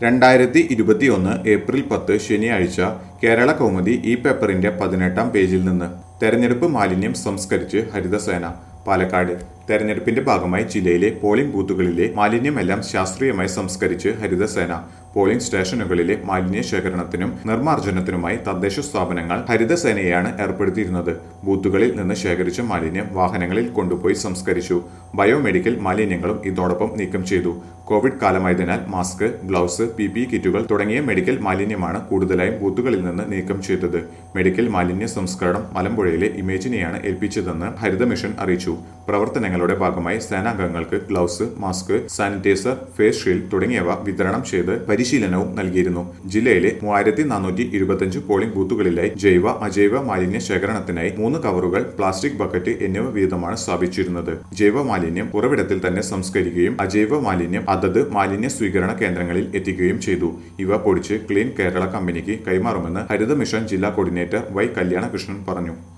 രണ്ടായിരത്തി ഇരുപത്തിയൊന്ന് ഏപ്രിൽ പത്ത് ശനിയാഴ്ച കേരള കൗമുദി ഈ പേപ്പറിന്റെ പതിനെട്ടാം പേജിൽ നിന്ന് തെരഞ്ഞെടുപ്പ് മാലിന്യം സംസ്കരിച്ച് ഹരിതസേന പാലക്കാട് തെരഞ്ഞെടുപ്പിന്റെ ഭാഗമായി ജില്ലയിലെ പോളിംഗ് ബൂത്തുകളിലെ മാലിന്യമെല്ലാം ശാസ്ത്രീയമായി സംസ്കരിച്ച് ഹരിതസേന പോളിംഗ് സ്റ്റേഷനുകളിലെ മാലിന്യ ശേഖരണത്തിനും നിർമ്മാർജ്ജനത്തിനുമായി തദ്ദേശ സ്ഥാപനങ്ങൾ ഹരിതസേനയെയാണ് ഏർപ്പെടുത്തിയിരുന്നത് ബൂത്തുകളിൽ നിന്ന് ശേഖരിച്ച മാലിന്യം വാഹനങ്ങളിൽ കൊണ്ടുപോയി സംസ്കരിച്ചു ബയോമെഡിക്കൽ മാലിന്യങ്ങളും ഇതോടൊപ്പം നീക്കം ചെയ്തു കോവിഡ് കാലമായതിനാൽ മാസ്ക് ഗ്ലൗസ് പി പി കിറ്റുകൾ തുടങ്ങിയ മെഡിക്കൽ മാലിന്യമാണ് കൂടുതലായും ബൂത്തുകളിൽ നിന്ന് നീക്കം ചെയ്തത് മെഡിക്കൽ മാലിന്യ സംസ്കരണം മലമ്പുഴയിലെ ഇമേജിനെയാണ് ഏൽപ്പിച്ചതെന്ന് ഹരിത മിഷൻ അറിയിച്ചു പ്രവർത്തനങ്ങളുടെ ഭാഗമായി സേനാംഗങ്ങൾക്ക് gloves mask sanitiser face shield തുടങ്ങിയവ വിതരണം ചെയ്ത് പരിശീലനവും നൽകിയിരുന്നു ജില്ലയിലെ മൂവായിരത്തി നാനൂറ്റി ഇരുപത്തിയഞ്ച് പോളിംഗ് ബൂത്തുകളിലായി ജൈവ അജൈവ മാലിന്യ ശേഖരണത്തിനായി മൂന്ന് കവറുകൾ പ്ലാസ്റ്റിക് ബക്കറ്റ് എന്നിവ വീതമാണ് സ്ഥാപിച്ചിരുന്നത് ജൈവ മാലിന്യം ഉറവിടത്തിൽ തന്നെ സംസ്കരിക്കുകയും അജൈവ മാലിന്യം അതത് മാലിന്യ സ്വീകരണ കേന്ദ്രങ്ങളിൽ എത്തിക്കുകയും ചെയ്തു ഇവ പൊടിച്ച് ക്ലീൻ കേരള കമ്പനിക്ക് കൈമാറുമെന്ന് ഹരിത മിഷൻ ജില്ലാ കോർഡിനേറ്റർ വൈ കല്യാണകൃഷ്ണൻ പറഞ്ഞു